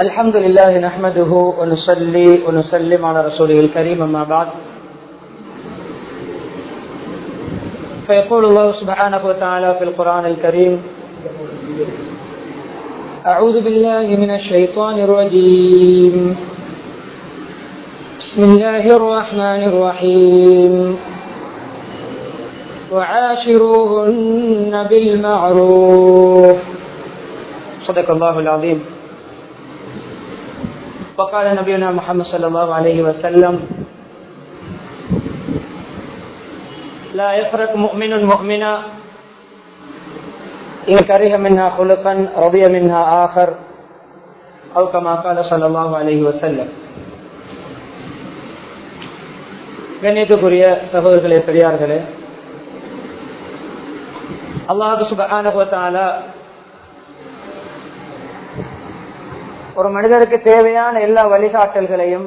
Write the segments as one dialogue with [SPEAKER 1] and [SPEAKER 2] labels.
[SPEAKER 1] الحمد لله نحمده ونصلي ونسلم على رسوله الكريم أما بعد فيقول الله سبحانه وتعالى في القرآن الكريم أعوذ بالله من الشيطان الرجيم بسم الله الرحمن الرحيم وعاشروهن بالمعروف صدق الله العظيم وقال نبينا محمد صلى الله عليه وسلم لا يفرق مؤمن مؤمنا إن كره منها خلقا رضي منها آخر أو كما قال صلى الله عليه وسلم கண்ணியத்துக்குரிய சகோதரர்களே பெரியார்களே அல்லாஹு சுபான ஒரு மனிதருக்கு தேவையான எல்லா வழிகாட்டல்களையும்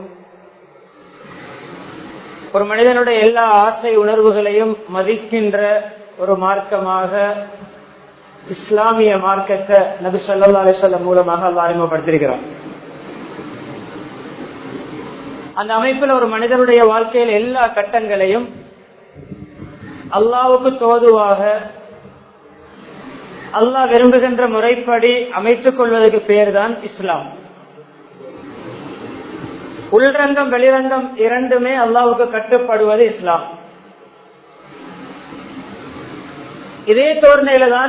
[SPEAKER 1] ஒரு மனிதனுடைய எல்லா ஆசை உணர்வுகளையும் மதிக்கின்ற ஒரு மார்க்கமாக இஸ்லாமிய மார்க்கத்தை நபி சொல்லா அலிசல்லம் மூலமாக அல்ல அறிமுகப்படுத்திருக்கிறான் அந்த அமைப்பில் ஒரு மனிதனுடைய வாழ்க்கையில் எல்லா கட்டங்களையும் அல்லாவுக்கு தோதுவாக அல்லாஹ் விரும்புகின்ற முறைப்படி அமைத்துக் கொள்வதற்கு பேர் தான் இஸ்லாம் உள்ரங்கம் வெளிரங்கம் இரண்டுமே அல்லாவுக்கு கட்டுப்படுவது இஸ்லாம் இதே தோரணையில தான்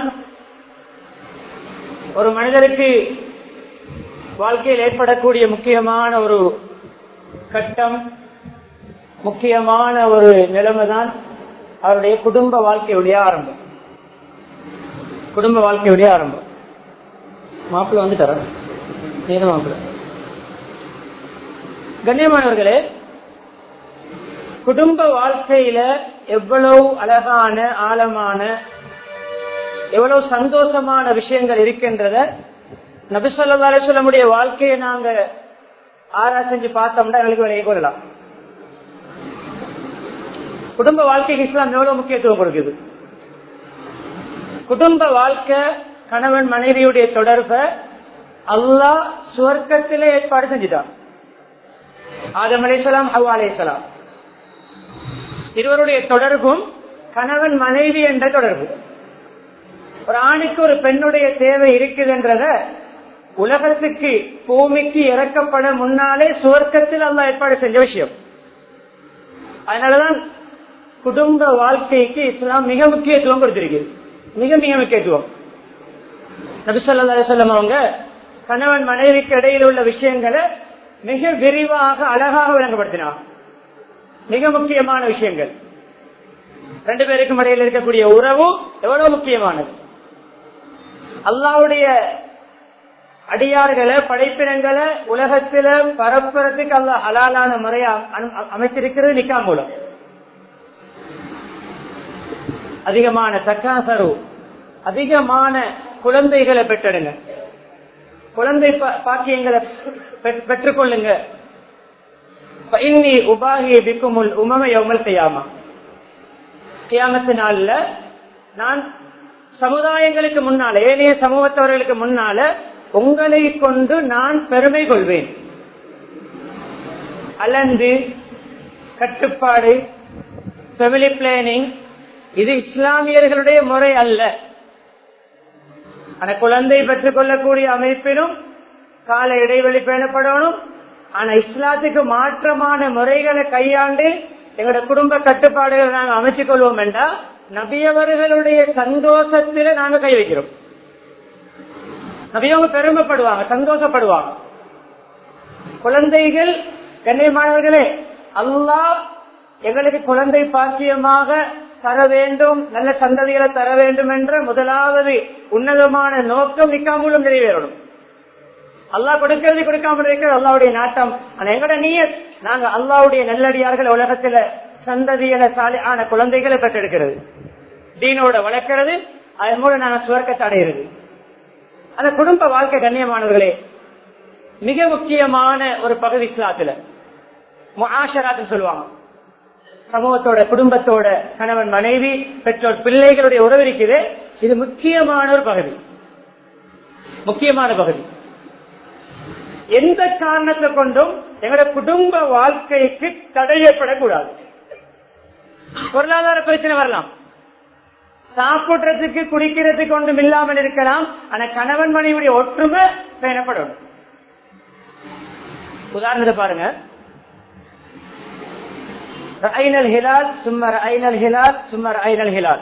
[SPEAKER 1] ஒரு மனிதருக்கு வாழ்க்கையில் ஏற்படக்கூடிய முக்கியமான ஒரு கட்டம் முக்கியமான ஒரு நிலைமை தான் அவருடைய குடும்ப வாழ்க்கையுடைய ஆரம்பம் குடும்ப வாழ்க்கையுடைய ஆரம்பம் மாப்பிள்ள வந்து தர நீங்க மாப்பிள்ள கண்ணியமானவர்களே குடும்ப வாழ்க்கையில எவ்வளவு அழகான ஆழமான எவ்வளவு சந்தோஷமான விஷயங்கள் இருக்கின்றத நபிசல்லா அலிஸ்லமுடைய வாழ்க்கையை நாங்க ஆரா செஞ்சு பார்த்தோம்னா எங்களுக்கு விலையை கொள்ளலாம் குடும்ப வாழ்க்கைக்கு இஸ்லாம் எவ்வளவு முக்கியத்துவம் கொடுக்குது குடும்ப வாழ்க்கை கணவன் மனைவியுடைய தொடர்பை அல்லாஹ் சுவர்க்கத்திலே ஏற்பாடு செஞ்சுட்டான் ஆதம் அலைசலாம் ஹவா அலைசலாம் இருவருடைய தொடர்பும் கணவன் மனைவி என்ற தொடர்பு ஒரு ஆணுக்கு ஒரு பெண்ணுடைய தேவை இருக்குதுன்றத உலகத்துக்கு பூமிக்கு இறக்கப்பட முன்னாலே சுவர்க்கத்தில் அல்ல ஏற்பாடு செஞ்ச விஷயம் அதனாலதான் குடும்ப வாழ்க்கைக்கு இஸ்லாம் மிக முக்கியத்துவம் கொடுத்திருக்கிறது மிக மிக முக்கியத்துவம் நபிசல்லா சொல்லம் அவங்க கணவன் மனைவிக்கு இடையில் உள்ள விஷயங்களை மிக விரிவாக அழகாக விளங்கப்படுத்தினார் மிக முக்கியமான விஷயங்கள் ரெண்டு பேருக்கும் இடையில் இருக்கக்கூடிய உறவு எவ்வளவு முக்கியமானது அல்லாவுடைய அடியார்களை படைப்பினங்களை உலகத்தில பரப்புறதுக்கு அல்ல ஹலாலான முறையை அமைத்திருக்கிறது நிக்கா மூலம் அதிகமான தக்காசரு அதிகமான குழந்தைகளை பெற்றெடுங்க குழந்தை பாக்கியங்களை பெற்றுக்கொள்ளுங்க இன்னி உபாகிய பிக்குமுல் உமம யௌமல் செய்யாமா கியாமத்து நாள்ல நான் சமுதாயங்களுக்கு முன்னால ஏனைய சமூகத்தவர்களுக்கு முன்னால உங்களை கொண்டு நான் பெருமை கொள்வேன் அலந்து கட்டுப்பாடு ஃபெமிலி பிளானிங் இது இஸ்லாமியர்களுடைய முறை அல்ல ஆனா குழந்தை பெற்றுக் கொள்ளக்கூடிய அமைப்பிலும் கால இடைவெளி பேணப்படணும் ஆனா இஸ்லாத்துக்கு மாற்றமான முறைகளை கையாண்டு எங்களோட குடும்ப கட்டுப்பாடுகளை நாங்கள் அமைச்சுக் கொள்வோம் என்றா நபியவர்களுடைய சந்தோஷத்தில நாங்க கை வைக்கிறோம் நபியவங்க பெருமைப்படுவாங்க சந்தோஷப்படுவாங்க குழந்தைகள் கண்ணியமானவர்களே அல்லாஹ் எங்களுக்கு குழந்தை பாக்கியமாக தர வேண்டும் நல்ல சந்ததிகளை தர வேண்டும் என்ற முதலாவது உன்னதமான நோக்கம் நிக்கா மூலம் நிறைவேறணும் அல்லாஹ் கொடுக்கிறது கொடுக்காமல் இருக்கிறது அல்லாவுடைய நாட்டம் ஆனா எங்கட நீய நாங்க அல்லாவுடைய நல்லடியார்கள் உலகத்துல சந்ததிகளை சாலை ஆன குழந்தைகளை பெற்றெடுக்கிறது தீனோட வளர்க்கிறது அதன் மூலம் நாங்க சுவர்க்கத்தை அடைகிறது அந்த குடும்ப வாழ்க்கை கண்ணியமானவர்களே மிக முக்கியமான ஒரு பகுதி இஸ்லாத்துல முஆஷராத்து சொல்லுவாங்க சமூகத்தோட குடும்பத்தோட கணவன் மனைவி பெற்றோர் பிள்ளைகளுடைய உறவு இருக்குது இது முக்கியமான ஒரு பகுதி முக்கியமான பகுதி எந்த காரணத்தை கொண்டும் எங்களோட குடும்ப வாழ்க்கைக்கு தடையப்படக்கூடாது பொருளாதார பிரச்சனை வரலாம் சாப்பிடுறதுக்கு குடிக்கிறதுக்கு ஒன்றும் இல்லாமல் இருக்கலாம் ஆனா கணவன் மனைவியுடைய ஒற்றுமை பேணப்படும் உதாரணத்தை பாருங்க ஐநல் ஹிலால் சும்மர் ஐநல் ஹிலால் சும்மர் ஐநல் ஹிலால்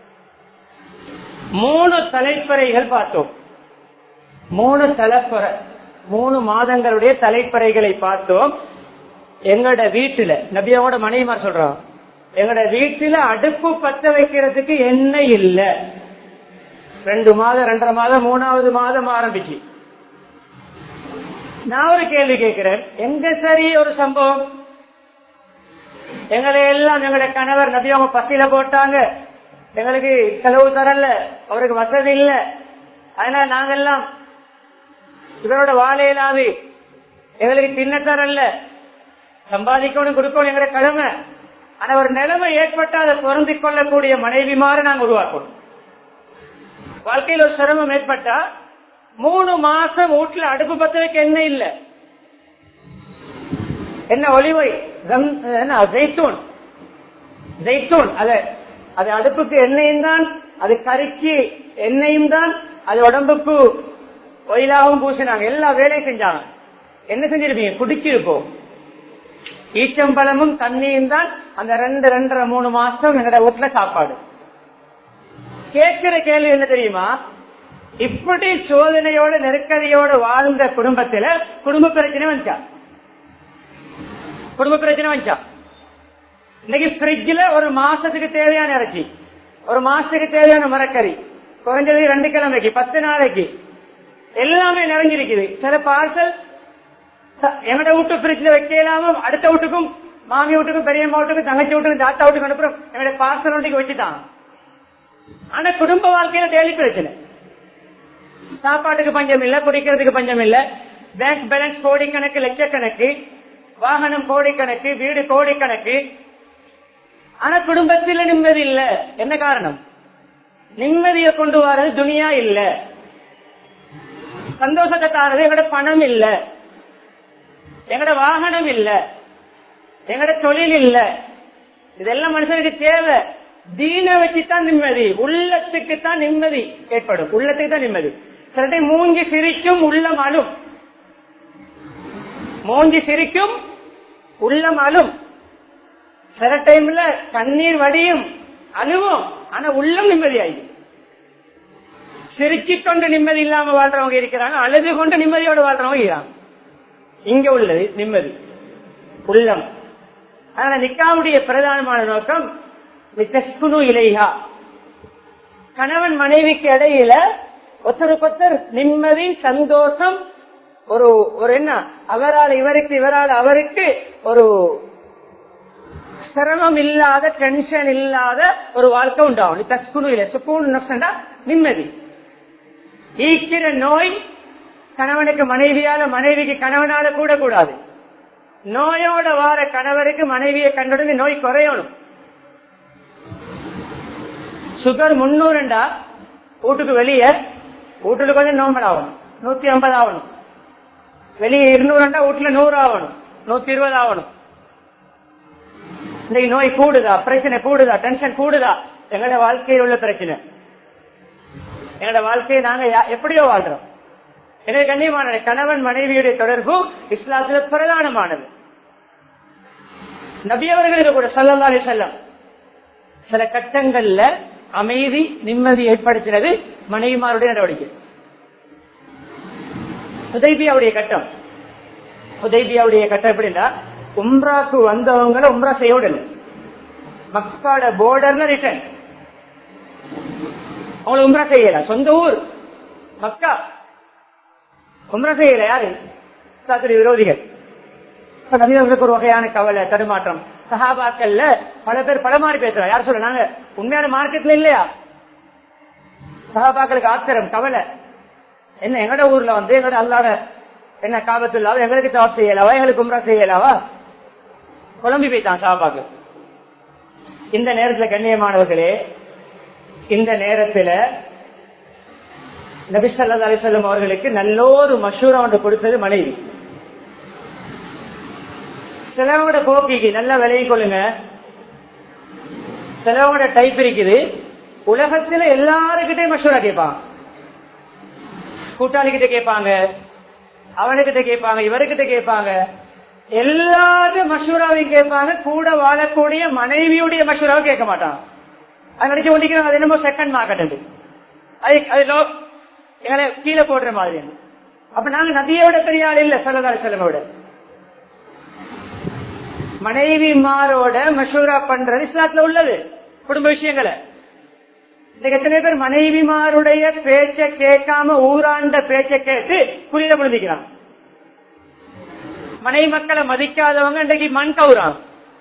[SPEAKER 1] மூணு தலைப்பறைகள் பார்த்தோம் மூணு தலைப்பறை மூணு மாதங்களுடைய தலைப்பறைகளை பார்த்தோம் எங்களோட வீட்டுல நபியாவோட மனைவிமார் சொல்றோம் எங்களோட வீட்டுல அடுப்பு பத்த வைக்கிறதுக்கு எண்ணெய் இல்ல ரெண்டு மாதம் ரெண்டரை மாதம் மூணாவது மாதம் ஆரம்பிச்சு நான் ஒரு கேள்வி கேட்கிறேன் எங்க சரி ஒரு சம்பவம் எங்களை எல்லாம் எங்களோட கணவர் நபி அவங்க பசியில போட்டாங்க எங்களுக்கு செலவு தரல அவருக்கு வசதி இல்ல அதனால நாங்கெல்லாம் இவரோட வாழையிலாது எங்களுக்கு தின்ன தரல சம்பாதிக்கணும் கொடுக்கணும் எங்களோட கடமை ஆனா ஒரு நிலைமை ஏற்பட்டு அதை பொருந்திக் கொள்ளக்கூடிய மனைவிமாறு நாங்க உருவாக்கணும் வாழ்க்கையில் ஒரு சிரமம் ஏற்பட்டா மூணு மாசம் வீட்டுல அடுப்பு பத்த வைக்க என்ன இல்ல என்ன ஒளிவை என்ன ஜெய்தூன் ஜெய்தூன் அது அது அடுப்புக்கு எண்ணெயும் தான் அது கறிக்கு எண்ணெயும் தான் அது உடம்புக்கு ஒயிலாகவும் பூசினாங்க எல்லா வேலையும் செஞ்சாங்க என்ன செஞ்சிருப்பீங்க குடிச்சிருப்போம் ஈச்சம்பழமும் தண்ணியும் தான் அந்த ரெண்டு ரெண்டரை மூணு மாசம் எங்கட வீட்டுல சாப்பாடு கேட்கிற கேள்வி என்ன தெரியுமா இப்படி சோதனையோட நெருக்கடியோட வாழ்ந்த குடும்பத்துல குடும்ப பிரச்சனை வந்துச்சா குடும்ப பிரச்சனை வந்துச்சா இன்னைக்கு பிரிட்ஜில் ஒரு மாசத்துக்கு தேவையான இறைச்சி ஒரு மாசத்துக்கு தேவையான மரக்கறி குறைஞ்சது ரெண்டு கிழமைக்கு பத்து நாளைக்கு எல்லாமே நிறைஞ்சிருக்குது சில பார்சல் எங்கட வீட்டு பிரிட்ஜில் வைக்கலாம அடுத்த வீட்டுக்கும் மாமி வீட்டுக்கும் பெரியம்மா வீட்டுக்கும் தங்கச்சி வீட்டுக்கும் தாத்தா வீட்டுக்கும் அனுப்புறோம் என்னுடைய பார்சல் வீட்டுக்கு வச்சுட்டாங்க ஆனா குடும்ப வாழ்க்கையில டெய்லி பிரச்சனை சாப்பாட்டுக்கு பஞ்சம் இல்ல குடிக்கிறதுக்கு பஞ்சம் இல்ல பேங்க் பேலன்ஸ் கோடிக்கணக்கு லட்சக்கணக்கு வாகனம் கோடிக்கணக்கு வீடு கோடிக்கணக்கு ஆனா குடும்பத்தில் நிம்மதி இல்ல என்ன காரணம் நிம்மதியை கொண்டு வர்றது துணியா இல்ல சந்தோஷத்தை தாரது எங்கட பணம் இல்ல எங்கட வாகனம் இல்ல எங்கட தொழில் இல்ல இதெல்லாம் மனுஷனுக்கு தேவை தீன வச்சுதான் நிம்மதி உள்ளத்துக்கு தான் நிம்மதி ஏற்படும் உள்ளத்துக்கு தான் நிம்மதி சில டைம் மூஞ்சி சிரிக்கும் உள்ளம் அழும் மூஞ்சி சிரிக்கும் உள்ளம் அழும் சில டைம்ல கண்ணீர் வடியும் அழுவும் ஆனா உள்ளம் நிம்மதியாயிடும் சிரிச்சு கொண்டு நிம்மதி இல்லாம வாழ்றவங்க இருக்கிறாங்க அழுது கொண்டு நிம்மதியோடு வாழ்றவங்க இருக்கிறாங்க இங்க உள்ளது நிம்மதி உள்ளம் அதனால நிக்காவுடைய பிரதானமான நோக்கம் நித்தஸ்குனு இலையா கணவன் மனைவிக்கு இடையில ஒருத்தருக்கொத்தர் நிம்மதி சந்தோஷம் ஒரு ஒரு என்ன அவரால் இவருக்கு இவரால் அவருக்கு ஒரு சிரமம் இல்லாத டென்ஷன் இல்லாத ஒரு வாழ்க்கை உண்டாகும் தஸ்குனு இல்லை சுக்கூன் நிம்மதி ஈக்கிற நோய் கணவனுக்கு மனைவியால மனைவிக்கு கணவனால கூட கூடாது நோயோட வார கணவருக்கு மனைவியை கண்டுடனே நோய் குறையணும் சுகர் முன்னூறுண்டா வீட்டுக்கு வெளியே வீட்டுல கொஞ்சம் நோம்பல் ஆகணும் நூத்தி ஐம்பது ஆகணும் வெளியே இருநூறுண்டா வீட்டுல நூறு ஆகணும் நூத்தி இருபது ஆகணும் இந்த நோய் கூடுதா பிரச்சனை கூடுதா டென்ஷன் கூடுதா எங்களோட வாழ்க்கையில் உள்ள பிரச்சனை எங்களோட வாழ்க்கையை நாங்க எப்படியோ வாழ்றோம் எனவே கண்ணியமான கணவன் மனைவியுடைய தொடர்பு இஸ்லாத்துல பிரதானமானது நபியவர்களுக்கு கூட சொல்லலாலே செல்லம் சில கட்டங்கள்ல அமைதி நிம்மதி ஏற்படுத்தினது மனைவிமாருடைய நடவடிக்கை உதய்பியாவுடைய கட்டம் உதய்பியாவுடைய கட்டம் எப்படின்னா உம்ராக்கு வந்தவங்களை உம்ரா செய்ய விடல மக்காட போர்டர்ல ரிட்டர்ன் அவங்களை உம்ரா செய்யல சொந்த ஊர் மக்கா உம்ரா செய்யல யாரு சாத்துடைய விரோதிகள் நபியவர்களுக்கு ஒரு வகையான கவலை தடுமாற்றம் சஹாபாக்கள்ல பல பேர் படமாறி பேசுறா யார் சொல்ல நாங்க உண்மையான மார்க்கெட்ல இல்லையா சஹாபாக்களுக்கு ஆத்திரம் கவலை என்ன எங்கட ஊர்ல வந்து எங்கட அல்லாத என்ன காபத்துள்ளாவா எங்களுக்கு தவறு செய்யலாவா எங்களுக்கு உம்ரா செய்யலாவா குழம்பி போய்த்தான் சஹாபாக்கள் இந்த நேரத்துல கண்ணியமானவர்களே இந்த நேரத்துல நபிசல்லா அலிசல்லம் அவர்களுக்கு நல்ல ஒரு மஷூரா ஒன்று கொடுத்தது மனைவி சிலவங்களோட போக்கிக்கு நல்லா விலையை கொள்ளுங்க சிலவங்களோட டைப் இருக்குது உலகத்துல எல்லாருக்கிட்டையும் மஷூரா கேட்பாங்க கூட்டாளி கிட்ட கேட்பாங்க அவனுக்கிட்ட கேட்பாங்க இவருக்கிட்ட கேட்பாங்க எல்லாரும் மஷூராவையும் கேட்பாங்க கூட வாழக்கூடிய மனைவியுடைய மஷூராவை கேட்க மாட்டாங்க அது நினைச்சு கொண்டிருக்கிறோம் அது என்னமோ செகண்ட் மார்க்கெட் அது அது லோ எங்களை கீழே போடுற மாதிரி அப்ப நாங்க நதியோட பெரிய ஆள் இல்ல சொல்லதாரி செலவோட மனைவிமாரோட மஷூரா பண்றது இஸ்லாத்துல உள்ளது குடும்ப விஷயங்களை இன்னைக்கு எத்தனை பேர் மனைவிமாருடைய பேச்ச கேட்காம ஊராண்ட பேச்ச கேட்டு குளிர புரிஞ்சுக்கிறான் மனைவி மக்களை மதிக்காதவங்க இன்றைக்கு மண் கவுறான்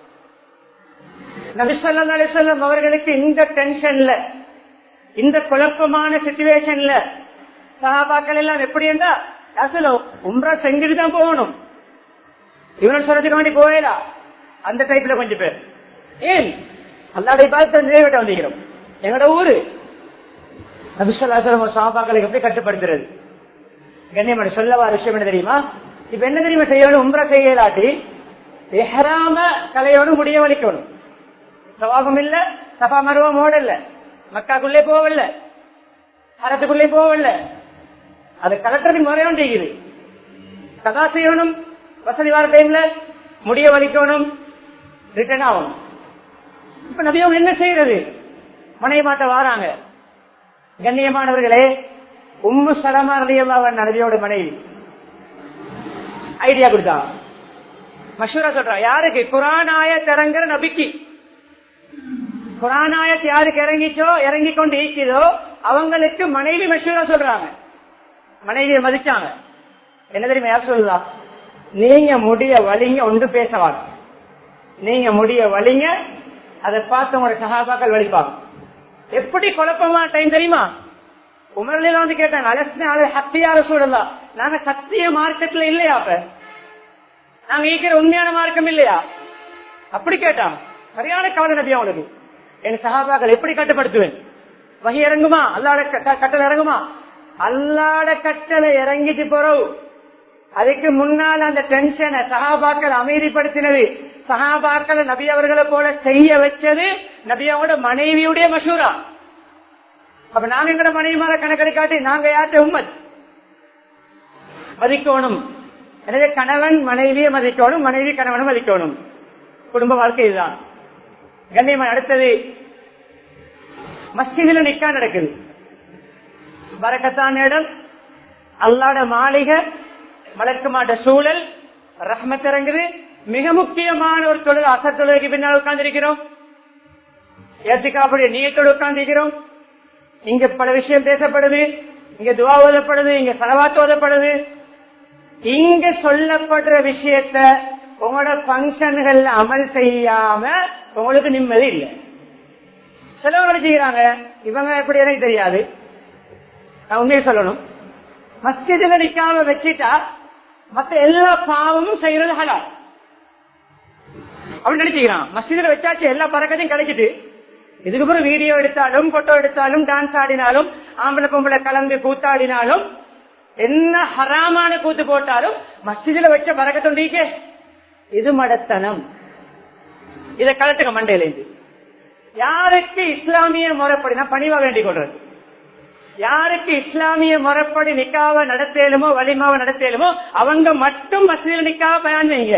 [SPEAKER 1] நபிசல்லா அலிசல்லம் அவர்களுக்கு இந்த டென்ஷன்ல இந்த குழப்பமான சுச்சுவேஷன்ல சகாபாக்கள் எல்லாம் எப்படி என்றா அசலும் உம்ரா செஞ்சுட்டு தான் போகணும் இவனை சொல்றதுக்கு வேண்டி போயலா அந்த டைப்ல கொஞ்சம் பேர் ஏன் அல்லாடைய பார்த்து நிறைவேற்ற வந்திருக்கிறோம் எங்கட ஊரு நபிசல்லாசலம் சகாபாக்களை எப்படி கட்டுப்படுத்துறது கண்ணியமான சொல்லவா விஷயம் என்ன தெரியுமா இப்ப என்ன தெரியுமா செய்யணும் உம்ரா செய்யலாட்டி எஹராம கலையோடு முடிய வலிக்கணும் சவாபம் இல்ல சபா மருவம் ஓடல மக்காக்குள்ளே போவல்ல அரத்துக்குள்ளே போவல்ல அது கலெக்டருக்கு முறையும் செய்யுது கதா செய்யணும் வசதி வர டைம்ல முடிய வலிக்கணும் ரிட்டர்ன் ஆகணும் இப்ப நபியம் என்ன செய்யறது மனைவி மாட்ட வாராங்க கண்ணியமானவர்களே உம்மு சலமா ரலியல்லாஹு நபியோட மனைவி ஐடியா கொடுத்தா மஷூரா சொல்றா யாருக்கு குரானாய திறங்கிற நபிக்கு குரானாயத் யாருக்கு இறங்கிச்சோ இறங்கி கொண்டு ஈக்குதோ அவங்களுக்கு மனைவி மஷூரா சொல்றாங்க மனைவியை மதிச்சாங்க என்ன தெரியுமா யார் சொல்லுதா நீங்க முடிய வலிங்க ஒன்று பேசவாங்க நீங்க முடிய வலிங்க அதை பார்த்து உங்களோட சகாபாக்கள் வலிப்பாங்க எப்படி குழப்பமா டைம் தெரியுமா உமர்ல வந்து கேட்டாங்க அலசன அது ஹத்தியார சூழலா நாங்க சத்திய மார்க்கெட்ல இல்லையா அப்ப நாங்க ஈக்கிற உண்மையான மார்க்கம் இல்லையா அப்படி கேட்டாங்க சரியான கவலை நபியா உனக்கு என் சகாபாக்கள் எப்படி கட்டுப்படுத்துவேன் வகை இறங்குமா அல்லாட க- கட்டளை இறங்குமா அல்லாட கட்டளை இறங்கிட்டு போறோம் அதுக்கு முன்னால் அந்த டென்ஷனை சகாபாக்கள் அமைதிப்படுத்தினது சகாபாக்களை நபி அவர்களை போல செய்ய வச்சது நபியாவோட மனைவியுடைய மசூரா அப்ப நாங்க எங்கட மனைவி மேல கணக்கெடுக்காட்டி நாங்க யார்ட்ட உம்மத் மதிக்கணும் எனவே கணவன் மனைவியை மதிக்கணும் மனைவி கணவனை மதிக்கணும் குடும்ப வாழ்க்கை இதுதான் கண்ணியமா அடுத்தது மஸ்ஜிதில் நிக்கா நடக்குது பரக்கத்தான இடம் அல்லாட மாளிகை மலக்குமாட்ட சூழல் ரஹ்மத் இறங்குது மிக முக்கியமான ஒரு தொழில் அசர் தொழிலுக்கு பின்னால் உட்கார்ந்திருக்கிறோம் ஏத்துக்காப்புடைய நீயத்தோடு உட்கார்ந்திருக்கிறோம் இங்க பல விஷயம் பேசப்படுது இங்க துவா ஓதப்படுது இங்க செலவாத்து ஓதப்படுது இங்க சொல்லப்படுற விஷயத்த உங்களோட பங்கன்கள்ல அமல் செய்யாம உங்களுக்கு நிம்மதி இல்லை சிலவங்க செய்யறாங்க இவங்க எப்படி எனக்கு தெரியாது நான் உண்மையை சொல்லணும் மஸ்ஜிதுல நிக்காம வச்சுட்டா மத்த எல்லா பாவமும் செய்யறது ஹலால் அப்படின்னு நினைச்சுக்கிறான் மஸ்ஜிதுல வச்சாச்சு எல்லா பறக்கத்தையும் கிடைச்சிட்டு இதுக்கு அப்புறம் வீடியோ எடுத்தாலும் போட்டோ எடுத்தாலும் டான்ஸ் ஆடினாலும் ஆம்பளை பொம்பளை கலந்து கூத்தாடினாலும் என்ன ஹராமான கூத்து போட்டாலும் மஸ்ஜிதுல வச்ச பறக்கத்தொண்டிக்கே இது மடத்தனம் இதை கலட்டுங்க மண்டையில இருந்து யாருக்கு இஸ்லாமிய முறைப்படி நான் பணிவா வேண்டிக் கொள்றது யாருக்கு இஸ்லாமிய முறைப்படி நிக்காவ நடத்தேலுமோ வலிமாவை நடத்தேலுமோ அவங்க மட்டும் மசீதில் நிக்காவ பயன் வைங்க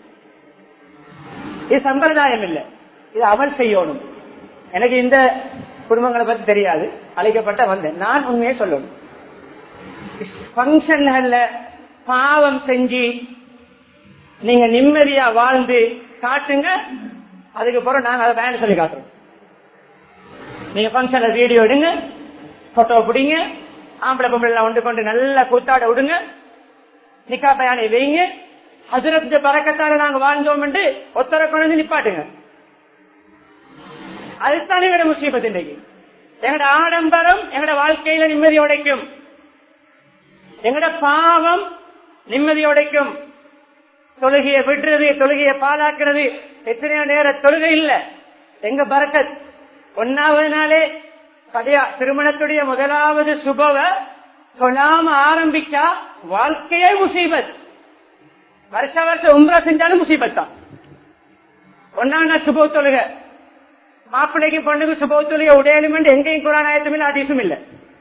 [SPEAKER 1] இது சம்பிரதாயம் இல்லை இது அமல் செய்யணும் எனக்கு இந்த குடும்பங்களை பத்தி தெரியாது அழைக்கப்பட்ட வந்தேன் நான் உண்மையை சொல்லணும் பங்கன்கள்ல பாவம் செஞ்சு நீங்க நிம்மதியா வாழ்ந்து காட்டுங்க அதுக்கப்புறம் நாங்க அதை பயன் சொல்லி காட்டுறோம் நீங்க பங்கன்ல வீடியோ எடுங்க போட்டோ பிடிங்க ஆம்பளை பொம்பளை ஒன்று கொண்டு நல்லா கூத்தாட விடுங்க நிக்கா பயானை வைங்க அதிரத்த பறக்கத்தால நாங்க வாழ்ந்தோம் என்று ஒத்தரை கொண்டு வந்து நிப்பாட்டுங்க அதுதான் எங்கட முஸ்லீமத் இன்றைக்கு எங்கட ஆடம்பரம் எங்கட வாழ்க்கையில நிம்மதி உடைக்கும் எங்கட பாவம் நிம்மதி உடைக்கும் தொழுகையை விடுறது தொழுகையை பாலாக்குறது எத்தனையோ நேர தொழுகை இல்ல எங்க பறக்கத் ஒன்னாவது நாளே கடையா திருமணத்துடைய முதலாவது சுபவ சொல்லாம ஆரம்பிச்சா வாழ்க்கையே முசீபத் வருஷ வருஷம் உம்ரா செஞ்சாலும் முசீபத் தான் ஒன்னாம் நாள் சுப தொழுக மாப்பிள்ளைக்கு பொண்ணுக்கு சுப தொழுக உடையலும் எங்கேயும் குரான் ஆயத்தும் இல்ல அதிசும் இல்ல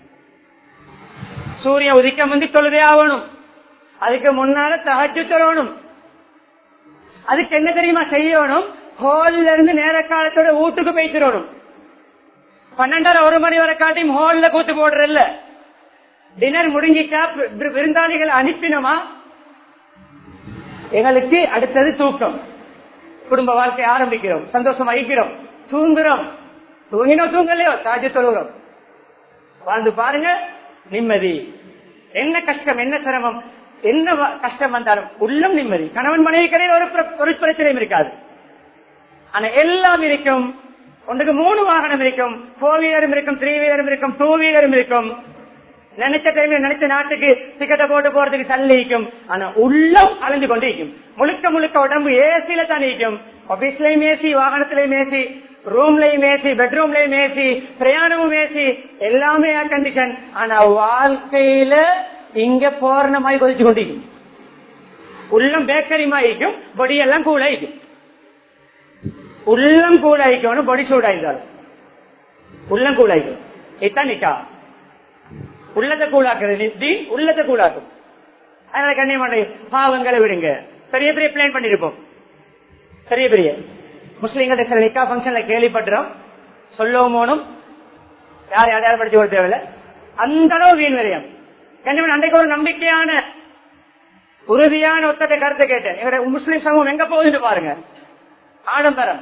[SPEAKER 1] சூரியன் உதிக்க முந்தி தொழுதே ஆகணும் அதுக்கு முன்னால தகச்சு தொழணும் அதுக்கு என்ன தெரியுமா செய்யணும் ஹோல்ல இருந்து நேர காலத்தோட வீட்டுக்கு பேசிடணும் பன்னெண்டரை ஒரு மணி வரை காட்டியும் ஹோல்ல கூத்து போடுறல்ல டின்னர் முடிஞ்சிட்டா வி- விருந்தாளிகள் அனுப்பினோமா எங்களுக்கு அடுத்தது தூக்கம் குடும்ப வாழ்க்கை ஆரம்பிக்கிறோம் சந்தோஷம் அழிக்கிறோம் தூங்குறோம் தூங்கினோம் தூங்கலையோ தாஜி தொழுகிறோம் வாழ்ந்து பாருங்க நிம்மதி என்ன கஷ்டம் என்ன சிரமம் என்ன வ- கஷ்டம் வந்தாலும் உள்ளம் நிம்மதி கணவன் மனைவி கடையில் ஒரு பிர- ஒரு பிரச்சனையும் இருக்காது ஆனா எல்லாம் இருக்கும் ஒன்றுக்கு மூணு வாகனம் இருக்கும் போர் வீலரும் இருக்கும் த்ரீ வீலரும் இருக்கும் டூ வீலரும் இருக்கும் நினைச்ச டைம்ல நினைச்ச நாட்டுக்கு டிக்கெட்டை போட்டு போறதுக்கு சல்லி இருக்கும் ஆனா உள்ளம் அலைஞ்சு கொண்டு இருக்கும் முழுக்க முழுக்க உடம்பு ஏசியில தான் இருக்கும் ஆபீஸ்லயும் ஏசி வாகனத்திலயும் ஏசி ரூம்லயும் ஏசி பெட்ரூம்லயும் ஏசி பிரயாணமும் ஏசி எல்லாமே ஏர் கண்டிஷன் ஆனா வாழ்க்கையில இங்க போறன மாதிரி கொதிச்சு கொண்டிருக்கும் உள்ளம் பேக்கரி மாதிரி இருக்கும் பொடி எல்லாம் கூட இருக்கும் உள்ளம் கூட ஆயிக்கணும் பொடி சூடாயிருந்தாலும் உள்ளம் கூட ஆயிக்கும் இதான் நிக்கா உள்ளத்தை கூழாக்குறது தீ உள்ளத்தை கூழாக்கும் அதனால கண்ணியமான பாவங்களை விடுங்க பெரிய பெரிய பிளான் பண்ணிருப்போம் பெரிய பெரிய முஸ்லீம்கிட்ட சில நிக்கா பங்கன்ல கேள்விப்பட்டுறோம் சொல்லவும் போனும் யார் யாரையாவது படிச்சு கொடுக்க தேவையில்ல அந்த அளவு வீண் விரயம் கண்ணியமான அன்றைக்கு ஒரு நம்பிக்கையான உறுதியான ஒத்தத்தை கருத்தை கேட்டேன் எங்களுடைய முஸ்லீம் சமூகம் எங்க போகுதுன்னு பாருங்க ஆடம்பரம்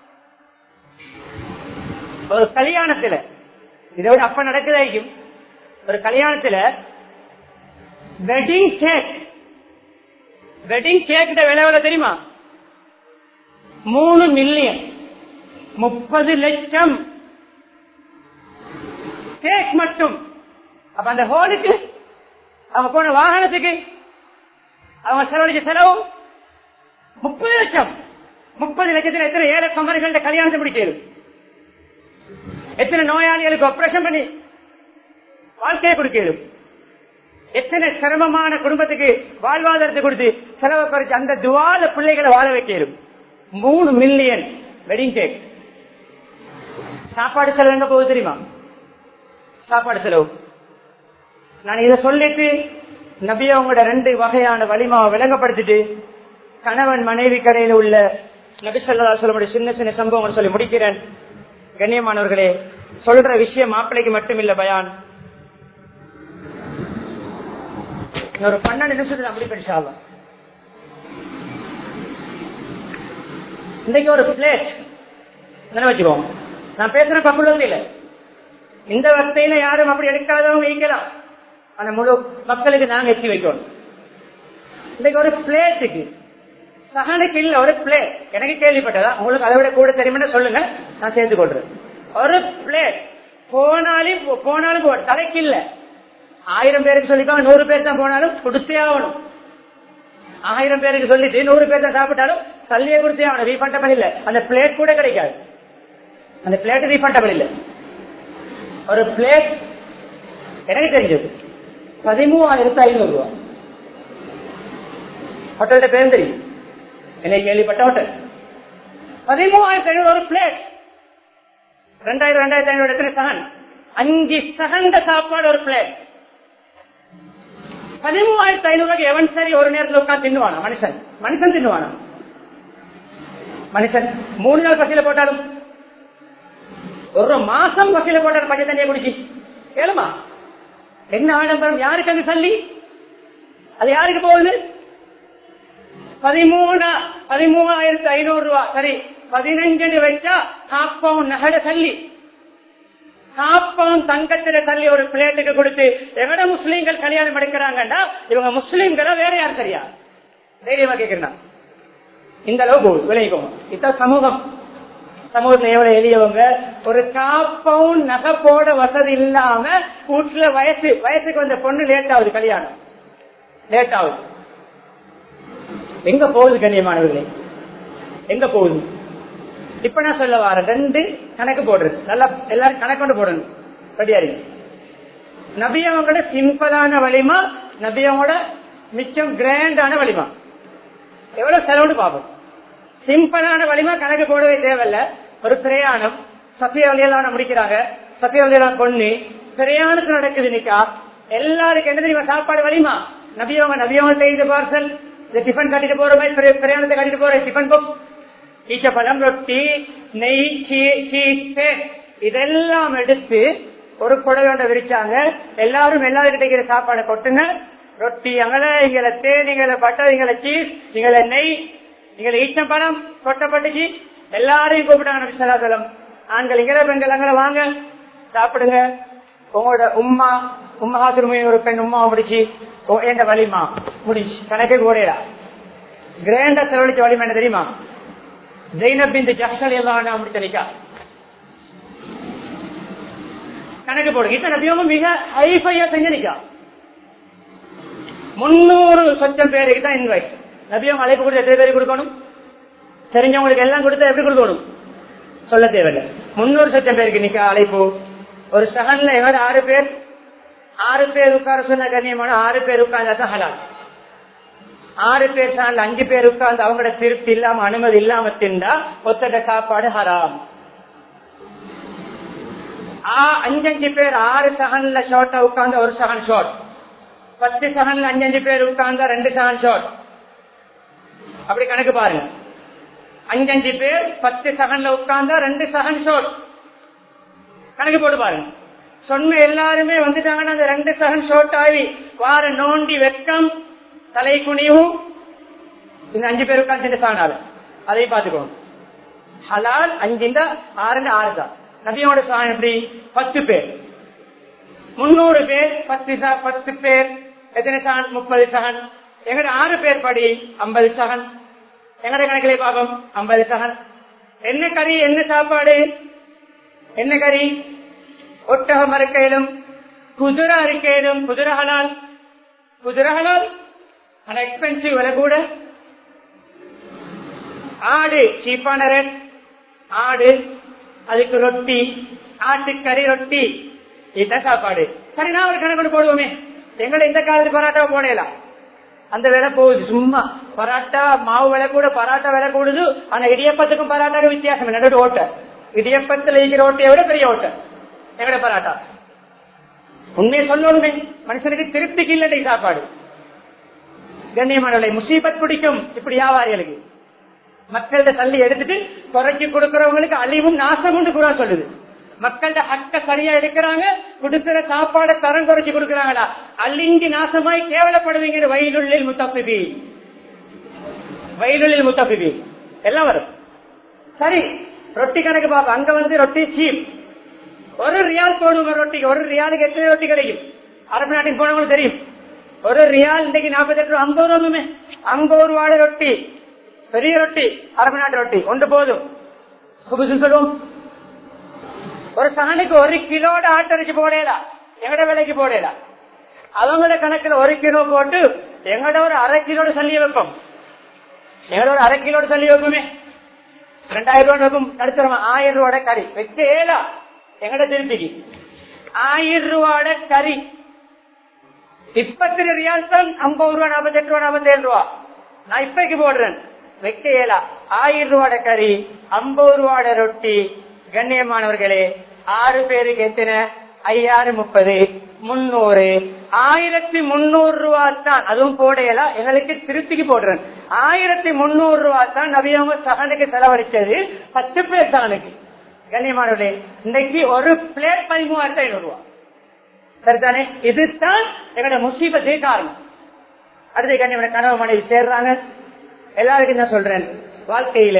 [SPEAKER 1] ஒரு கல்யாணத்துல இதை விட அப்ப நடக்குதாയിരിക്കും ஒரு கல்யாணத்துல வெட்டிங் கேக் வெட்டிங் கேக் விலை எவ்வளவு தெரியுமா மூணு மில்லியன் முப்பது லட்சம் கேக் மட்டும் அப்ப அந்த ஹோலுக்கு அவங்க போன வாகனத்துக்கு அவங்க செலவழிச்ச செலவு முப்பது லட்சம் முப்பது லட்சத்துல எத்தனை ஏழை கம்பெனிகள கல்யாணத்தை முடிக்கிறது எத்தனை நோயாளிகளுக்கு ஆபரேஷன் பண்ணி வாழ்க்கையை கொடுக்கிறது எத்தனை சிரமமான குடும்பத்துக்கு வாழ்வாதாரத்தை கொடுத்து செலவை குறைச்சு அந்த துவால பிள்ளைகளை வாழ வைக்கிறது மூணு மில்லியன் வெட்டிங் கேக் சாப்பாடு செலவு எங்க போகுது தெரியுமா சாப்பாடு செலவு நான் இதை சொல்லிட்டு நபி அவங்களோட ரெண்டு வகையான வலிமாவை விளங்கப்படுத்திட்டு கணவன் மனைவி கடையில் உள்ள நபி சொல்லா சொல்ல சின்ன சின்ன சம்பவங்கள் சொல்லி முடிக்கிறேன் கண்ணியமானவர்களே சொல்ற விஷயம் மாப்பிள்ளைக்கு மட்டும் இல்ல பயான் ஒரு பன்னெண்டு நிமிஷத்துல அப்படி படிச்சாலும் இன்னைக்கு ஒரு பிளேட் வச்சுக்கோங்க நான் பேசுற பக்குள்ளது இல்ல இந்த வகையில யாரும் அப்படி எடுக்காதவங்க வைக்கலாம் அந்த முழு மக்களுக்கு நாங்க எத்தி வைக்கணும் இன்னைக்கு ஒரு பிளேட்டுக்கு சகனுக்கு இல்ல ஒரு பிளேட் எனக்கு கேள்விப்பட்டதா உங்களுக்கு அதை விட கூட தெரியுமென்னு சொல்லுங்க நான் சேர்ந்து கொள்றேன் ஒரு பிளேட் போனாலும் போனாலும் போ- தலைக்கு இல்ல ஆயிரம் பேருக்கு சொல்லிக்காம நூறு பேர் தான் போனாலும் கொடுத்தே ஆகணும் ஆயிரம் பேருக்கு சொல்லிட்டு நூறு பேர் தான் சாப்பிட்டாலும் சல்லியே கொடுத்தே ஆகணும் ரீஃபண்டபிள் இல்ல அந்த பிளேட் கூட கிடைக்காது அந்த பிளேட் ரீஃபண்டபிள் இல்ல ஒரு பிளேட் எனக்கு தெரிஞ்சது பதிமூவாயிரத்து ஐநூறு ரூபாய் ஹோட்டல்ட பேரும் தெரியும் என்னை கேள்விப்பட்ட ஹோட்டல் பதிமூவாயிரத்தி ஐநூறு ஒரு பிளேட் ரெண்டாயிரம் ரெண்டாயிரத்தி ஐநூறு எத்தனை சகன் அஞ்சு சகண்ட சாப்பாடு ஒரு பிளேட் பதிமூவாயிரத்தி ஐநூறு எவன் சரி ஒரு நேரத்தில் உட்காந்து தின்னுவானா மனுஷன் மனுஷன் தின்னுவானா மனுஷன் மூணு நாள் பசியில போட்டாலும் ஒரு மாசம் பசியில போட்டாலும் பச்சை தண்ணியை குடிச்சு ஏழுமா என்ன ஆடம்பரம் யாருக்கு அது சொல்லி அது யாருக்கு போகுது பதிமூணு பதிமூணாயிரத்தி ஐநூறு ரூபா சரி பதினஞ்சு வச்சா ஹாஃப் பவுன் நகட தள்ளி ஹாஃப் பவுன் தங்கத்தில தள்ளி ஒரு பிளேட்டுக்கு கொடுத்து எவட முஸ்லீம்கள் கல்யாணம் எடுக்கிறாங்கன்னா இவங்க முஸ்லீம்களா வேற யார் சரியா தைரியமா கேக்குறேன் இந்த அளவு போகுது விளைவிக்கோங்க இதான் சமூகம் சமூகத்துல எவ்வளவு எளியவங்க ஒரு காப் பவுன் நகை போட வசதி இல்லாம வீட்டுல வயசு வயசுக்கு வந்த பொண்ணு லேட் ஆகுது கல்யாணம் லேட் ஆகுது எங்க போகுது கண்ணியமானவர்களே எங்க போகுது இப்ப நான் சொல்ல வரேன் ரெண்டு கணக்கு போடுறது நல்லா எல்லாரும் கணக்கு போடணும் ரெடியாரி நபியவங்களோட சிம்பிளான வலிமா நபியவங்களோட மிச்சம் கிராண்டான வலிமா எவ்வளவு செலவுன்னு பார்ப்போம் சிம்பிளான வலிமை கணக்கு போடவே தேவையில்ல ஒரு பிரயாணம் சத்திய வழியெல்லாம் முடிக்கிறாங்க சத்திய வழியெல்லாம் பொண்ணு பிரயாணத்துல நடக்குது நிக்கா எல்லாருக்கும் என்ன தெரியுமா சாப்பாடு வலிமா நபியவங்க நபியவங்க செய்த பார்சல் இந்த டிஃபன் கட்டிட்டு போற மாதிரி பிர- பிரயாணத்தை கட்டிட்டு போற டிஃபன் பாக்ஸ் ஈச்சப்பழம் ரொட்டி நெய் சீ- சீஸ் தேன் இதெல்லாம் எடுத்து ஒரு புடவையோட விரிச்சாங்க எல்லாரும் எல்லாருக்கிட்ட இருக்கிற சாப்பாடை கொட்டுங்க ரொட்டி அங்கல இங்கல தேன் இங்கல பட்டர் இங்கல சீஸ் இங்கல நெய் இங்கல ஈச்சப்பழம் கொட்டப்பட்டுச்சு எல்லாரையும் கூப்பிட்டாங்க நபி ஸல்லல்லாஹு ஆண்கள் இங்கல பெண்கள் அங்கல வாங்க சாப்பிடுங்க உங்களோட உம்மா உம்மா திரும்பியும் ஒரு பெண் உம்மா முடிச்சு எந்த வலிமா முடிச்சு கணக்கு கூடையடா கிராண்டா செலவழிச்ச வலிமை என்ன தெரியுமா ஜெயினப் இந்த ஜஹல் எல்லாம் முடிச்ச நிக்கா கணக்கு போடுங்க இத்தனை நபியமும் மிக ஹைஃபையா செஞ்ச நிக்கா முன்னூறு சொச்சம் பேருக்கு தான் இன்வைட் நபியம் அழைப்பு கொடுத்து எத்தனை பேருக்கு கொடுக்கணும் தெரிஞ்சவங்களுக்கு எல்லாம் கொடுத்தா எப்படி கொடுக்கணும் சொல்ல தேவையில்லை முன்னூறு சட்டம் பேருக்கு நிக்க அழைப்பு ஒரு சகன்ல எவ்வளவு ஆறு பேர் ஆறு பேர் உட்கார சொன்ன கண்ணியமான ஆறு பேர் உட்கார்ந்தா தான் ஹலால் ஆறு பேர் சார்ந்த அஞ்சு பேர் உட்கார்ந்து அவங்களோட திருப்தி இல்லாம அனுமதி இல்லாம திண்டா ஒத்தட சாப்பாடு ஹராம் ஆ- அஞ்சஞ்சு பேர் ஆறு சகன்ல ஷார்ட்டா உட்கார்ந்து ஒரு சகன் ஷார்ட் பத்து சகன்ல அஞ்சஞ்சு பேர் உட்கார்ந்தா ரெண்டு சகன் ஷார்ட் அப்படி கணக்கு பாருங்க அஞ்சஞ்சு பேர் பத்து சகன்ல உட்கார்ந்தா ரெண்டு சகன் ஷார்ட் கணக்கு போட்டு பாருங்க சொன்ன எல்லாருமே வந்துட்டாங்கன்னா அந்த ரெண்டு சகன் ஷார்ட் ஆகி வார நோண்டி வெக்கம் தலை குனிவும் இந்த அஞ்சு பேர் உட்காந்து சாணாரு அதையும் பார்த்துக்கோங்க ஹலால் அஞ்சுண்டா ஆறு ஆறு தான் நபியோட சாணம் எப்படி பத்து பேர் முன்னூறு பேர் பத்து ச- பத்து பேர் எத்தனை சகன் முப்பது சகன் எங்கட ஆறு பேர் படி ஐம்பது சகன் எங்கட கணக்கிலே பாகம் ஐம்பது சகன் என்ன கறி என்ன சாப்பாடு என்ன கறி ஒட்டகம் அறுக்கையிலும் குதிரை அறுக்கையிலும் குதிரை ஹலால் குதிரை ஹலால் ஆனா எக்ஸ்பென்சிவ் விலை கூட ஆடு சீப்பான ரேட் ஆடு அதுக்கு ரொட்டி ஆட்டுக்கறி ரொட்டி இதுதான் சாப்பாடு சரி நான் ஒரு கணக்கு போடுவோமே எங்களை இந்த காலத்து பராட்டா போடலாம் அந்த விலை போகுது சும்மா பராட்டா மாவு விலை கூட பராட்டா விலை கூடுது ஆனா இடியப்பத்துக்கும் பராட்டாக்கும் வித்தியாசம் இல்லை நடு ஓட்டை இடியப்பத்துல இருக்கிற ஓட்டையை விட பெரிய ஓட்டை எங்கட பராட்டா உண்மையை சொல்லணுமே மனுஷனுக்கு திருப்திக்கு இல்லை சாப்பாடு கண்ணியமானவர்களை முசீபத் பிடிக்கும் இப்படி வியாபாரிகளுக்கு மக்கள்கிட்ட தள்ளி எடுத்துட்டு குறைச்சி கொடுக்கறவங்களுக்கு அழிவும் நாசமும் குரான் சொல்லுது மக்கள்கிட்ட ஹக்க சரியா எடுக்கிறாங்க கொடுக்கிற சாப்பாடை தரம் குறைச்சு கொடுக்கறாங்களா அள்ளிங்கி நாசமாய் கேவலப்படுவீங்க வயலுள்ளில் முத்தப்பிபி வயலுள்ளில் முத்தப்பிபி எல்லாம் வரும் சரி ரொட்டி கணக்கு பாப்பா அங்க வந்து ரொட்டி சீப் ஒரு ரியால் போடுங்க ரொட்டிக்கு ஒரு ரியாலுக்கு எத்தனை ரொட்டி கிடைக்கும் அரபு நாட்டுக்கு போனவங்களுக்கு தெரியும் ஒரு ரியால் இன்னைக்கு நாற்பத்தி எட்டு ரூபா ஐம்பது ரூபாயுமே ஐம்பது ரூபாய் ரொட்டி பெரிய ரொட்டி அரபு நாட்டு ரொட்டி ஒன்று போதும் குபுசு சொல்லுவோம் ஒரு சகனுக்கு ஒரு கிலோட ஆட்டரிச்சு போடலாம் எங்கட விலைக்கு போடலாம் அவங்களோட கணக்குல ஒரு கிலோ போட்டு எங்கட ஒரு அரை கிலோட சல்லி வைப்போம் எங்கட ஒரு அரை கிலோட சல்லி வைப்போமே ரெண்டாயிரம் ரூபாய் வைப்போம் நடுத்தரமா ஆயிரம் ரூபாட கறி வச்சேலா எங்கட திருப்பிக்கு ஆயிரம் ரூபாட கறி இப்பத்திரி ரியால் தான் ஐம்பது ரூபா நாற்பத்தி எட்டு ரூபா நாற்பத்தி ஏழு ரூபா நான் இப்பைக்கு போடுறேன் வைக்க இயலா ஆயிரம் ரூபாட கறி ஐம்பது ரூபாட ரொட்டி கண்ணியமானவர்களே ஆறு பேருக்கு எத்தனை ஐயாயிரம் முப்பது முன்னூறு ஆயிரத்தி முன்னூறு ரூபா தான் அதுவும் போடையலா எங்களுக்கு திருப்திக்கு போடுறேன் ஆயிரத்தி முன்னூறு ரூபா தான் நவியவங்க சகனுக்கு செலவழிச்சது பத்து பேர் சகனுக்கு கண்ணியமானவர்களே இன்னைக்கு ஒரு பிளேட் பதிமூவாயிரத்தி ஐநூறு ரூபா சரிதானே இதுதான் எங்களோட முசீபத்தே காரணம் அடுத்த கண்ணியமான கனவு மனைவி சேர்றாங்க எல்லாருக்கும் நான் சொல்றேன் வாழ்க்கையில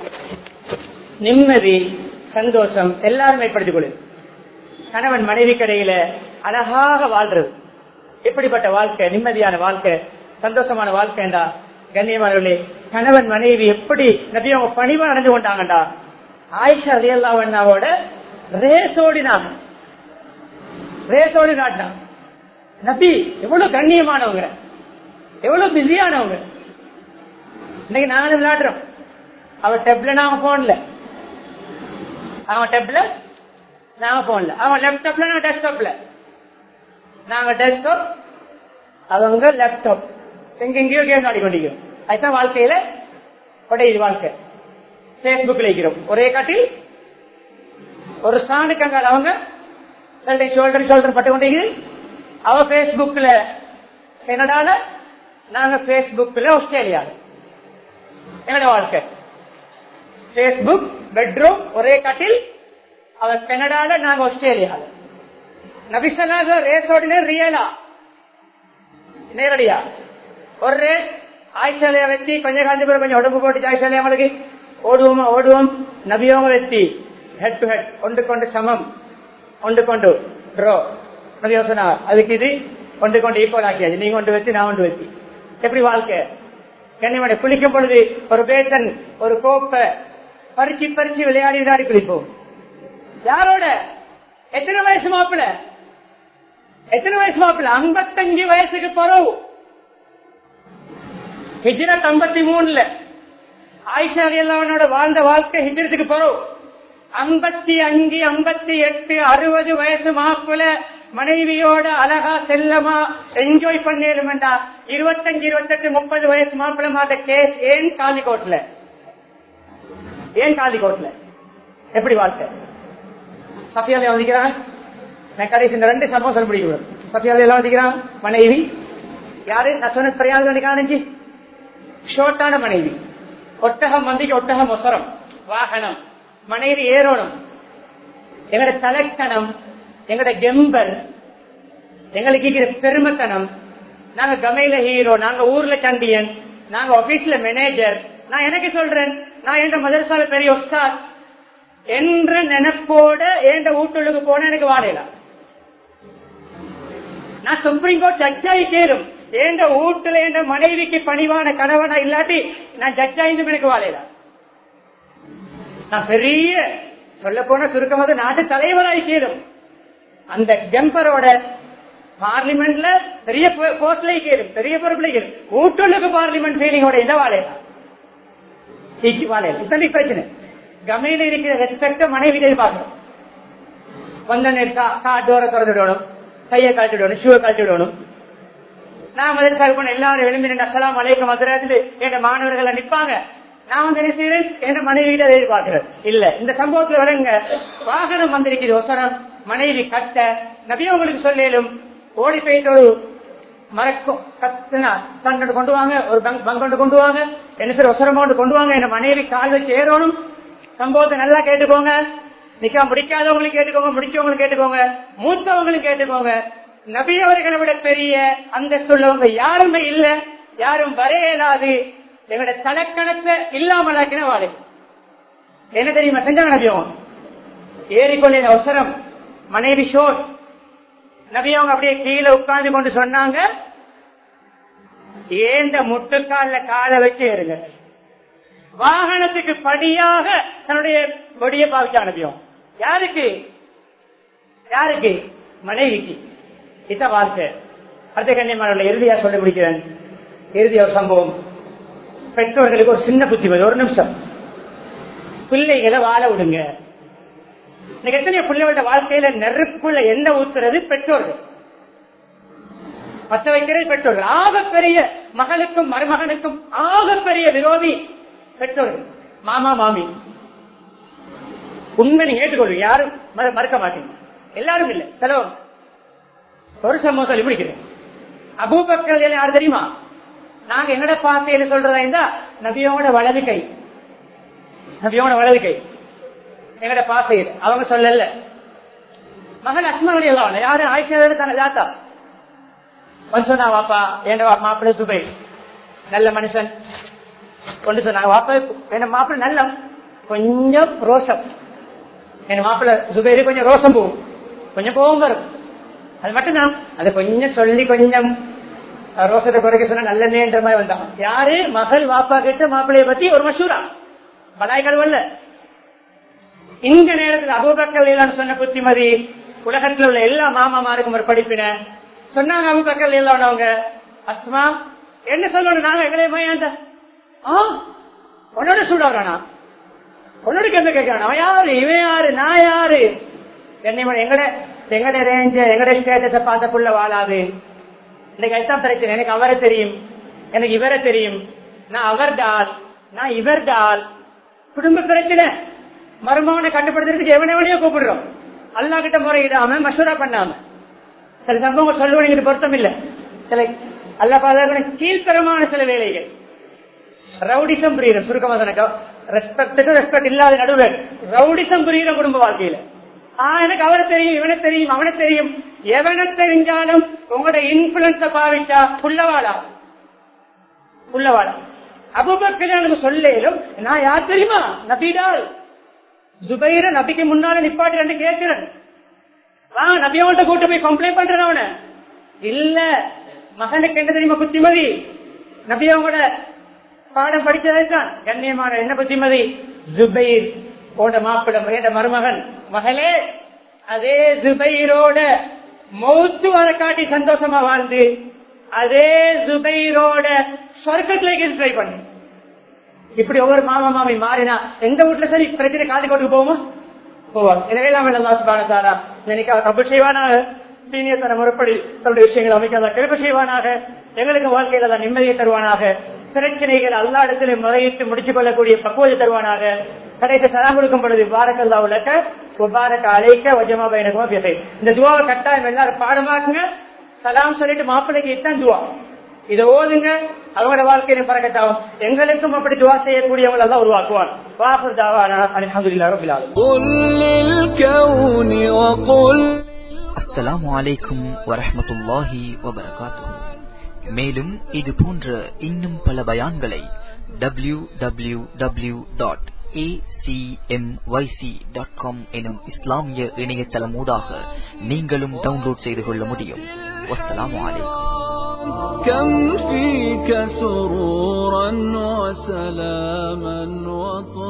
[SPEAKER 1] நிம்மதி சந்தோஷம் எல்லாரும் ஏற்படுத்திக் கொள்ளு கணவன் மனைவி கடையில அழகாக வாழ்றது எப்படிப்பட்ட வாழ்க்கை நிம்மதியான வாழ்க்கை சந்தோஷமான வாழ்க்கைண்டா கண்ணியமானவர்களே கணவன் மனைவி எப்படி நபி அவங்க பணிவா நடந்து கொண்டாங்கண்டா ஆயிஷா அலியல்லாவண்ணாவோட ரேஸ் ஓடினாங்க ரேஸ் ஓடி காட்டினாங்க நபி எவ்வளவு கண்ணியமானவங்க எவ்வளவு பிஸியானவங்க இன்னைக்கு நாங்களும் விளையாடுறோம் அவன் டெப்ல நாம போன்ல அவன் டெப்ல நாம போன்ல அவன் லேப்டாப்ல நாங்க டெஸ்க்டாப்ல நாங்க டெஸ்க்டாப் அவங்க லேப்டாப் எங்க எங்கேயோ கேம் ஆடிக்கொண்டிருக்கிறோம் அதுதான் வாழ்க்கையில கொடையுது வாழ்க்கை பேஸ்புக்ல இருக்கிறோம் ஒரே காட்டில் ஒரு ஸ்டாண்டு கங்கால் அவங்க ஷோல்டர் ஷோல்டர் பட்டு கொண்டீங்க அவ பேஸ்புக்ல கனடால நாங்க பேஸ்புக்ல ஆஸ்திரேலியால என்னோட வாழ்க்கை பேஸ்புக் பெட்ரூம் ஒரே கட்டில் அவ கனடால நாங்க ஆஸ்திரேலியால நபிசல்லாத ரேஸ் ஓடின ரியலா நேரடியா ஒரு ரேஸ் ஆய்ச்சாலையா வெட்டி கொஞ்ச காலத்து பேர் கொஞ்சம் உடம்பு போட்டு ஆய்ச்சாலையா அவங்களுக்கு ஓடுவோமா ஓடுவோம் நபியோங்க வெட்டி ஹெட் டு ஹெட் ஒன்று கொண்டு சமம் ஒன்று கொண்டு ட்ரோ நபி யோசனா அதுக்கு இது ஒன்று கொண்டு ஈக்குவல் ஆக்கியாச்சு நீங்க ஒன்று வச்சு நான் ஒன்று வச்சு எப்படி வாழ்க்கை கண்ணிமடை குளிக்கும் பொழுது ஒரு பேசன் ஒரு கோப்பை பறிச்சு பறிச்சு விளையாடி விளையாடி குளிப்போம் யாரோட எத்தனை வயசு மாப்பிள்ள எத்தனை வயசு மாப்பிள்ள ஐம்பத்தஞ்சு வயசுக்கு பிறகு ஹிஜ்ரத் ஐம்பத்தி மூணுல ஆயிஷா அலியல்லாவனோட வாழ்ந்த வாழ்க்கை ஹிஜ்ரத்துக்கு பிறகு ஐம்பத்தி அஞ்சு ஐம்பத்தி எட்டு அறுபது வயசு மாப்பிள்ள மனைவியோட அழகா செல்லமா என்ஜாய் பண்ணிடுமெண்டா இருபத்தஞ்சு இருபத்தெட்டு முப்பது வயசு மாப்பிள்ள மாட்ட கேஸ் ஏன் காலிகோட்ல ஏன் காலிகோட்ல எப்படி வாழ்க்கை சத்தியாலயம் வந்திக்கிறான் நான் கடைசி இந்த ரெண்டு சம்பவம் சொல்ல முடியும் சத்தியாலயம் வந்திக்கிறான் மனைவி யாரு நான் சொன்ன தெரியாது காணிச்சு ஷோர்ட்டான மனைவி ஒட்டகம் வந்திக்கு ஒட்டகம் ஒசரம் வாகனம் மனைவி ஏறோணும் எங்கட தலக்கணம் எங்கட கெம்பர் எங்களுக்கு இருக்கிற பெருமைத்தனம் நாங்க கமையில ஹீரோ நாங்க ஊர்ல சண்டியன் நாங்க ஆபீஸ்ல மேனேஜர் நான் எனக்கு சொல்றேன் நான் எந்த மதரசால பெரிய உஸ்தாத் என்ற நினைப்போட எந்த வீட்டுக்கு போன எனக்கு வாழையலாம் நான் சுப்ரீம் கோர்ட் ஜட்ஜாகி கேளும் எந்த வீட்டுல எந்த மனைவிக்கு பணிவான கணவனா இல்லாட்டி நான் ஜட்ஜாயிருந்து எனக்கு வாழையலாம் நான் பெரிய சொல்ல போன சுருக்கமாக நாட்டு தலைவராய் சேரும் அந்த கெம்பரோட பார்லிமெண்ட்ல பெரிய போஸ்ட்ல கேடும் பெரிய பொறுப்புல கேடும் ஊட்டுக்கு பார்லிமெண்ட் ஃபீலிங்கோட இந்த வாழையா வாழையா இத்தனை பிரச்சனை கமையில இருக்கிற ரெஸ்பெக்ட மனைவி பார்க்கணும் வந்த டோரை திறந்துடணும் கையை கழட்டி விடணும் ஷூவை கழட்டி விடணும் நான் முதல் சார் பண்ண எல்லாரும் எழும்பி அஸ்லாம் அலைக்கம் மதுராஜில் என் மாணவர்கள் நிற்பாங்க நான் வந்து என்ன செய்யறேன் என் மனைவியிட எதிர்பார்க்கிறேன் இல்ல இந்த சம்பவத்துல விளங்க வாகனம் வந்திருக்குது ஒசரம் மனைவி கட்ட நபிய உங்களுக்கு சொல்லும் ஓடி போயிட்டு ஒரு மறக்கும் கத்துனா தண்டு கொண்டு வாங்க ஒரு பங்கொண்டு கொண்டு வாங்க என்ன சார் ஒசரமோண்டு கொண்டு வாங்க என் மனைவி கால் வச்சு ஏறணும் சம்பவத்தை நல்லா கேட்டுக்கோங்க நிக்கா முடிக்காதவங்களும் கேட்டுக்கோங்க முடிச்சவங்களும் கேட்டுக்கோங்க மூத்தவங்களும் கேட்டுக்கோங்க நபி அவர்களை விட பெரிய அந்த சொல்லவங்க யாருமே இல்ல யாரும் வர இயலாது எங்களோட தலக்கணத்தை இல்லாமலாக்கின வாழை என்ன தெரியுமா செஞ்சாங்க நபியம் ஏறிக்கொள்ள அவசரம் மனைவி ஷோர் நபியவங்க அப்படியே கீழே உட்கார்ந்து கொண்டு சொன்னாங்க ஏந்த முட்டுக்கால காலை வச்சு ஏறுங்க வாகனத்துக்கு படியாக தன்னுடைய கொடியை பாவிக்க அனுப்பியும் யாருக்கு யாருக்கு மனைவிக்கு இத வாழ்க்கை அடுத்த கண்ணியமான இறுதியா சொல்லி முடிக்கிறேன் இறுதி ஒரு சம்பவம் பெற்றோர்களுக்கு ஒரு சின்ன புத்திமதி ஒரு நிமிஷம் பிள்ளைகளை வாழ விடுங்க இன்னைக்கு எத்தனையோ பிள்ளைகளோட வாழ்க்கையில நெருப்புள்ள எண்ணெய் ஊத்துறது பெற்றோர்கள் பத்த வைக்கிறது பெற்றோர்கள் ஆகப்பெரிய மகளுக்கும் மருமகனுக்கும் ஆகப்பெரிய விரோதி பெற்றோர்கள் மாமா மாமி உண்மை நீங்க ஏற்றுக்கொள்வீங்க யாரும் மற- மறுக்க மாட்டீங்க எல்லாரும் இல்ல செலவு ஒரு சம்பவம் சொல்லி முடிக்கிறேன் அபூபக்கர் யார் தெரியுமா நாங்க என்னோட பாசையில சொல்றதா இருந்தா நபியோட வலது கை நபியோட வலது கை எங்கட பாசையில் அவங்க சொல்லல மகன் அஸ்மாவுடைய எல்லாம் யாரும் ஆயிஷா தானே தாத்தா வந்து சொன்னா வாப்பா என் மாப்பிள்ளை சுபை நல்ல மனுஷன் கொண்டு சொன்னாங்க வாப்பா என் மாப்பிள்ளை நல்ல கொஞ்சம் ரோஷம் என் மாப்பிள்ளை சுபேரு கொஞ்சம் ரோஷம் போகும் கொஞ்சம் கோவம் வரும் அது மட்டும்தான் அதை கொஞ்சம் சொல்லி கொஞ்சம் அஹ், ரோஷத்தை குறைக்க சொன்னா நல்ல மாதிரி வந்தான் யாரு மகள் வாப்பா கிட்ட மாப்பிள்ளைய பத்தி ஒரு மசூரா பலாய் கழுவல்ல இந்த நேரத்தில் அபூபக்கல் சொன்ன புத்திமதி உலகத்தில் உள்ள எல்லா மாமாமாருக்கும் ஒரு படிப்பின சொன்னாங்க அபூபக்கல் அவங்க அஸ்மா என்ன சொல்லணும் நாங்க எங்களே மையாண்ட ஆ உன்னோட சூடாறானா உன்னோட கேள்வி கேட்கிறான் அவன் யாரு இவன் யாரு நான் யாரு என்னை எங்கட எங்கட ரேஞ்ச எங்கட ஸ்டேட்டஸ பார்த்த புள்ள வாழாது இன்னைக்கு அதுதான் பிரச்சனை எனக்கு அவரை தெரியும் எனக்கு இவரை தெரியும் நான் அவர்டால் நான் இவர்டால் குடும்ப பிரச்சனை மருமகனை கண்டுபிடிக்கிறதுக்கு எவனெவனையோ கூப்பிடுறோம் அல்லா கிட்ட முறையிடாம மசூரா பண்ணாம சில சம்பவங்கள் சொல்லுவது பொருத்தம் இல்ல சில அல்லா பாதுகாப்பு கீழ்த்தரமான சில வேலைகள் ரவுடிசம் புரியுற சுருக்கமா சொன்ன ரெஸ்பெக்டுக்கு ரெஸ்பெக்ட் இல்லாத நடுவர் ரவுடிசம் புரியுற குடும்ப வாழ்க்கையில ஆஹ் எனக்கு அவனை தெரியும் இவனை தெரியும் அவனை தெரியும் எவனை தெரிஞ்சாலும் உங்களோட இன்ஃபுளுன்ஸ பாவிச்சா புள்ளவாளா புள்ளவாளா அபுபக்கர் எனக்கு சொல்லும் நான் யார் தெரியுமா நபிடால் ஜுபைர நபிக்கு முன்னால நிப்பாட்டி ரெண்டு கேட்கிறேன் வா நபியவன்ட்ட கூட்டு போய் கம்ப்ளைண்ட் பண்றேன் அவனை இல்ல மகனுக்கு என்ன தெரியுமா புத்திமதி நபியவங்களோட பாடம் படிச்சதான் கண்ணியமான என்ன புத்திமதி ஜுபைர் ஓட மாப்பிள்ள என்ற மருமகன் மகளே அதே ஜுபைரோட மௌத்து அதை காட்டி சந்தோஷமா வாழ்ந்து அதே ஜுபைரோட சொர்க்கத்திലേക്ക് ட்ரை பண்ணு இப்படி ஒவ்வொரு மாமா மாமி மாறினா எந்த வீட்டுல சரி பிரச்சனை காதி கொண்டு போவோமா போவார் எனவே எல்லாம் சுபானத்தாரா நினைக்க தப்பு செய்வானாக சீனியத்தன முறைப்படி தன்னுடைய விஷயங்களை அமைக்காத கிழப்பு செய்வானாக எங்களுக்கு வாழ்க்கையில தான் நிம்மதியை தருவானாக பிரச்சனைகள் அல்லா இடத்துல முறையிட்டு முடிச்சுக் கொள்ளக்கூடிய பக்குவத்தை தருவானாக கடைசி சலாம் கொடுக்கும் பொழுது பாரக்கல்லா உலக உபாரக்க அழைக்க வஜமா பயணமா பேசை இந்த துவாவை கட்டாயம் எல்லாரும் பாடமாக்குங்க சலாம் சொல்லிட்டு மாப்பிள்ளைக்கு இத்தான் துவா இதை ஓதுங்க அவங்களோட வாழ்க்கையில பறக்கட்டாகும் எங்களுக்கும் அப்படி துவா செய்யக்கூடியவங்க எல்லாம் உருவாக்குவான் வாசல் தாவானா அலமதுல்லா ரபில் ஆலமீன்
[SPEAKER 2] قل للكون وقل
[SPEAKER 3] அஸ்ஸலாமு அலைக்கும் வரஹ்மத்துல்லாஹி வபரகாத்துஹு மேலும் இது போன்ற இன்னும் பல பயான்களை W W W dot dot com எனும் இஸ்லாமிய இணையதளமூடாக நீங்களும் டவுன்லோட் செய்து கொள்ள முடியும் வஸ்ஸலாமு அலைக்கும்
[SPEAKER 2] كم فيك سرورا وسلاما وطهورا